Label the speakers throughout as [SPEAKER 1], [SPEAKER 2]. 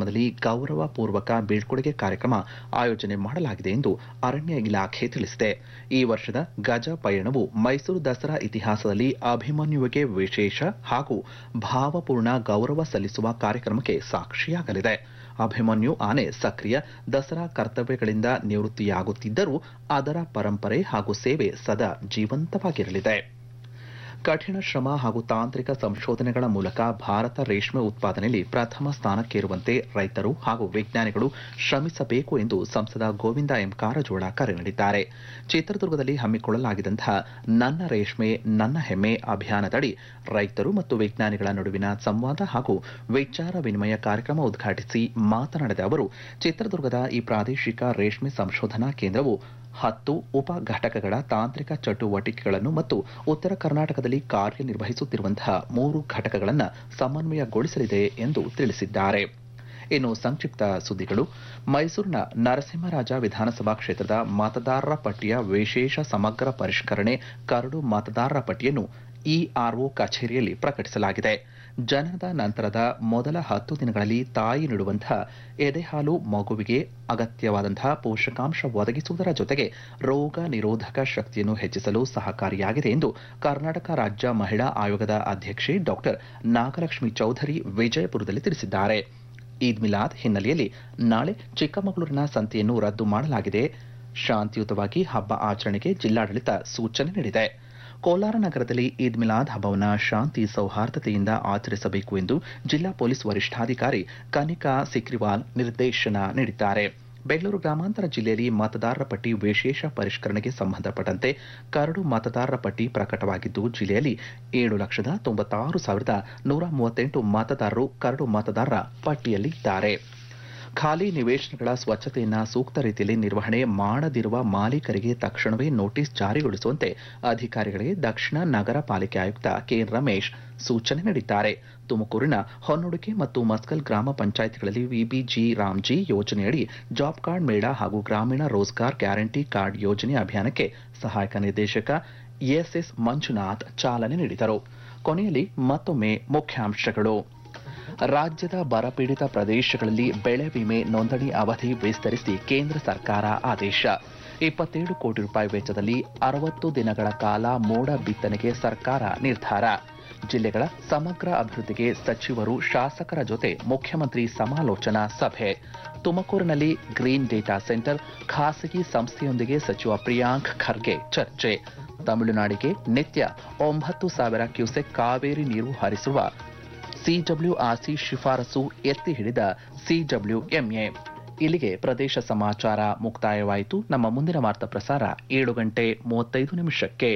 [SPEAKER 1] ಕಾರ್ಯಕ್ರಮದಲ್ಲಿ ಗೌರವ ಪೂರ್ವಕ ಬೀಳ್ಕೊಡುಗೆ ಕಾರ್ಯಕ್ರಮ ಆಯೋಜನೆ ಮಾಡಲಾಗಿದೆ ಎಂದು ಅರಣ್ಯ ಇಲಾಖೆ ತಿಳಿಸಿದೆ ಈ ವರ್ಷದ ಗಜ ಪಯಣವು ಮೈಸೂರು ದಸರಾ ಇತಿಹಾಸದಲ್ಲಿ ಅಭಿಮನ್ಯುವಿಗೆ ವಿಶೇಷ ಹಾಗೂ ಭಾವಪೂರ್ಣ ಗೌರವ ಸಲ್ಲಿಸುವ ಕಾರ್ಯಕ್ರಮಕ್ಕೆ ಸಾಕ್ಷಿಯಾಗಲಿದೆ ಅಭಿಮನ್ಯು ಆನೆ ಸಕ್ರಿಯ ದಸರಾ ಕರ್ತವ್ಯಗಳಿಂದ ನಿವೃತ್ತಿಯಾಗುತ್ತಿದ್ದರೂ ಅದರ ಪರಂಪರೆ ಹಾಗೂ ಸೇವೆ ಸದಾ ಜೀವಂತವಾಗಿರಲಿದೆ ಕಠಿಣ ಶ್ರಮ ಹಾಗೂ ತಾಂತ್ರಿಕ ಸಂಶೋಧನೆಗಳ ಮೂಲಕ ಭಾರತ ರೇಷ್ಮೆ ಉತ್ಪಾದನೆಯಲ್ಲಿ ಪ್ರಥಮ ಸ್ಥಾನಕ್ಕೇರುವಂತೆ ರೈತರು ಹಾಗೂ ವಿಜ್ಞಾನಿಗಳು ಶ್ರಮಿಸಬೇಕು ಎಂದು ಸಂಸದ ಗೋವಿಂದ ಎಂ ಕಾರಜೋಳ ಕರೆ ನೀಡಿದ್ದಾರೆ ಚಿತ್ರದುರ್ಗದಲ್ಲಿ ಹಮ್ಮಿಕೊಳ್ಳಲಾಗಿದ್ದಂತಹ ನನ್ನ ರೇಷ್ಮೆ ನನ್ನ ಹೆಮ್ಮೆ ಅಭಿಯಾನದಡಿ ರೈತರು ಮತ್ತು ವಿಜ್ಞಾನಿಗಳ ನಡುವಿನ ಸಂವಾದ ಹಾಗೂ ವಿಚಾರ ವಿನಿಮಯ ಕಾರ್ಯಕ್ರಮ ಉದ್ಘಾಟಿಸಿ ಮಾತನಾಡಿದ ಅವರು ಚಿತ್ರದುರ್ಗದ ಈ ಪ್ರಾದೇಶಿಕ ರೇಷ್ಮೆ ಸಂಶೋಧನಾ ಕೇಂದ್ರವು ಹತ್ತು ಉಪ ಘಟಕಗಳ ತಾಂತ್ರಿಕ ಚಟುವಟಿಕೆಗಳನ್ನು ಮತ್ತು ಉತ್ತರ ಕರ್ನಾಟಕದಲ್ಲಿ ಕಾರ್ಯನಿರ್ವಹಿಸುತ್ತಿರುವಂತಹ ಮೂರು ಘಟಕಗಳನ್ನು ಸಮನ್ವಯಗೊಳಿಸಲಿದೆ ಎಂದು ತಿಳಿಸಿದ್ದಾರೆ ಇನ್ನು ಸಂಕ್ಷಿಪ್ತ ಸುದ್ದಿಗಳು ಮೈಸೂರಿನ ನರಸಿಂಹರಾಜ ವಿಧಾನಸಭಾ ಕ್ಷೇತ್ರದ ಮತದಾರರ ಪಟ್ಟಿಯ ವಿಶೇಷ ಸಮಗ್ರ ಪರಿಷ್ಕರಣೆ ಕರಡು ಮತದಾರರ ಪಟ್ಟಿಯನ್ನು ಇಆರ್ಒ ಕಚೇರಿಯಲ್ಲಿ ಪ್ರಕಟಿಸಲಾಗಿದೆ ಜನನದ ನಂತರದ ಮೊದಲ ಹತ್ತು ದಿನಗಳಲ್ಲಿ ತಾಯಿ ನೀಡುವಂತಹ ಎದೆಹಾಲು ಮಗುವಿಗೆ ಅಗತ್ಯವಾದಂತಹ ಪೋಷಕಾಂಶ ಒದಗಿಸುವುದರ ಜೊತೆಗೆ ರೋಗ ನಿರೋಧಕ ಶಕ್ತಿಯನ್ನು ಹೆಚ್ಚಿಸಲು ಸಹಕಾರಿಯಾಗಿದೆ ಎಂದು ಕರ್ನಾಟಕ ರಾಜ್ಯ ಮಹಿಳಾ ಆಯೋಗದ ಅಧ್ಯಕ್ಷೆ ಡಾಕ್ಟರ್ ನಾಗಲಕ್ಷ್ಮಿ ಚೌಧರಿ ವಿಜಯಪುರದಲ್ಲಿ ತಿಳಿಸಿದ್ದಾರೆ ಈದ್ ಮಿಲಾದ್ ಹಿನ್ನೆಲೆಯಲ್ಲಿ ನಾಳೆ ಚಿಕ್ಕಮಗಳೂರಿನ ಸಂತೆಯನ್ನು ರದ್ದು ಮಾಡಲಾಗಿದೆ ಶಾಂತಿಯುತವಾಗಿ ಹಬ್ಬ ಆಚರಣೆಗೆ ಜಿಲ್ಲಾಡಳಿತ ಸೂಚನೆ ನೀಡಿದೆ ಕೋಲಾರ ನಗರದಲ್ಲಿ ಈದ್ ಮಿಲಾದ್ ಹಬ್ಬವನ್ನು ಶಾಂತಿ ಸೌಹಾರ್ದತೆಯಿಂದ ಆಚರಿಸಬೇಕು ಎಂದು ಜಿಲ್ಲಾ ಪೊಲೀಸ್ ವರಿಷ್ಠಾಧಿಕಾರಿ ಕನಿಕಾ ಸಿಕ್ರಿವಾಲ್ ನಿರ್ದೇಶನ ನೀಡಿದ್ದಾರೆ ಬೆಂಗಳೂರು ಗ್ರಾಮಾಂತರ ಜಿಲ್ಲೆಯಲ್ಲಿ ಮತದಾರರ ಪಟ್ಟಿ ವಿಶೇಷ ಪರಿಷ್ಕರಣೆಗೆ ಸಂಬಂಧಪಟ್ಟಂತೆ ಕರಡು ಮತದಾರರ ಪಟ್ಟಿ ಪ್ರಕಟವಾಗಿದ್ದು ಜಿಲ್ಲೆಯಲ್ಲಿ ಏಳು ಲಕ್ಷದ ತೊಂಬತ್ತಾರು ಸಾವಿರದ ನೂರ ಮೂವತ್ತೆಂಟು ಮತದಾರರು ಕರಡು ಮತದಾರರ ಪಟ್ಟಿಯಲ್ಲಿದ್ದಾರೆ ಖಾಲಿ ನಿವೇಶನಗಳ ಸ್ವಚ್ಛತೆಯನ್ನ ಸೂಕ್ತ ರೀತಿಯಲ್ಲಿ ನಿರ್ವಹಣೆ ಮಾಡದಿರುವ ಮಾಲೀಕರಿಗೆ ತಕ್ಷಣವೇ ನೋಟಿಸ್ ಜಾರಿಗೊಳಿಸುವಂತೆ ಅಧಿಕಾರಿಗಳಿಗೆ ದಕ್ಷಿಣ ನಗರ ಪಾಲಿಕೆ ಆಯುಕ್ತ ಕೆ ರಮೇಶ್ ಸೂಚನೆ ನೀಡಿದ್ದಾರೆ ತುಮಕೂರಿನ ಹೊನ್ನೊಡುಗೆ ಮತ್ತು ಮಸ್ಕಲ್ ಗ್ರಾಮ ಪಂಚಾಯಿತಿಗಳಲ್ಲಿ ವಿಬಿಜಿ ರಾಮ್ಜಿ ಯೋಜನೆಯಡಿ ಜಾಬ್ ಕಾರ್ಡ್ ಮೇಳ ಹಾಗೂ ಗ್ರಾಮೀಣ ರೋಜ್ಗಾರ್ ಗ್ಯಾರಂಟಿ ಕಾರ್ಡ್ ಯೋಜನೆ ಅಭಿಯಾನಕ್ಕೆ ಸಹಾಯಕ ನಿರ್ದೇಶಕ ಎಸ್ಎಸ್ ಮಂಜುನಾಥ್ ಚಾಲನೆ ನೀಡಿದರು ಕೊನೆಯಲ್ಲಿ ಮತ್ತೊಮ್ಮೆ ಮುಖ್ಯಾಂಶಗಳು ರಾಜ್ಯದ ಬರಪೀಡಿತ ಪ್ರದೇಶಗಳಲ್ಲಿ ಬೆಳೆ ವಿಮೆ ನೋಂದಣಿ ಅವಧಿ ವಿಸ್ತರಿಸಿ ಕೇಂದ್ರ ಸರ್ಕಾರ ಆದೇಶ ಇಪ್ಪತ್ತೇಳು ಕೋಟಿ ರೂಪಾಯಿ ವೆಚ್ಚದಲ್ಲಿ ಅರವತ್ತು ದಿನಗಳ ಕಾಲ ಮೋಡ ಬಿತ್ತನೆಗೆ ಸರ್ಕಾರ ನಿರ್ಧಾರ ಜಿಲ್ಲೆಗಳ ಸಮಗ್ರ ಅಭಿವೃದ್ಧಿಗೆ ಸಚಿವರು ಶಾಸಕರ ಜೊತೆ ಮುಖ್ಯಮಂತ್ರಿ ಸಮಾಲೋಚನಾ ಸಭೆ ತುಮಕೂರಿನಲ್ಲಿ ಗ್ರೀನ್ ಡೇಟಾ ಸೆಂಟರ್ ಖಾಸಗಿ ಸಂಸ್ಥೆಯೊಂದಿಗೆ ಸಚಿವ ಪ್ರಿಯಾಂಕ್ ಖರ್ಗೆ ಚರ್ಚೆ ತಮಿಳುನಾಡಿಗೆ ನಿತ್ಯ ಒಂಬತ್ತು ಸಾವಿರ ಕ್ಯೂಸೆಕ್ ಕಾವೇರಿ ನೀರು ಹರಿಸುವ ಸಿಡಬ್ಲ್ಯೂಆರ್ಸಿ ಶಿಫಾರಸು ಎತ್ತಿ ಹಿಡಿದ ಸಿಡಬ್ಲ್ಯೂಎಂಎ ಇಲ್ಲಿಗೆ ಪ್ರದೇಶ ಸಮಾಚಾರ ಮುಕ್ತಾಯವಾಯಿತು ನಮ್ಮ ಮುಂದಿನ ವಾರ್ತಾ ಪ್ರಸಾರ ಏಳು ಗಂಟೆ ಮೂವತ್ತೈದು ನಿಮಿಷಕ್ಕೆ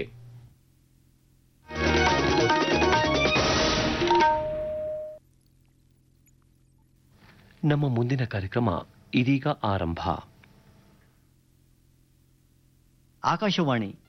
[SPEAKER 2] ನಮ್ಮ ಮುಂದಿನ ಕಾರ್ಯಕ್ರಮ ಇದೀಗ ಆರಂಭ
[SPEAKER 3] ಆಕಾಶವಾಣಿ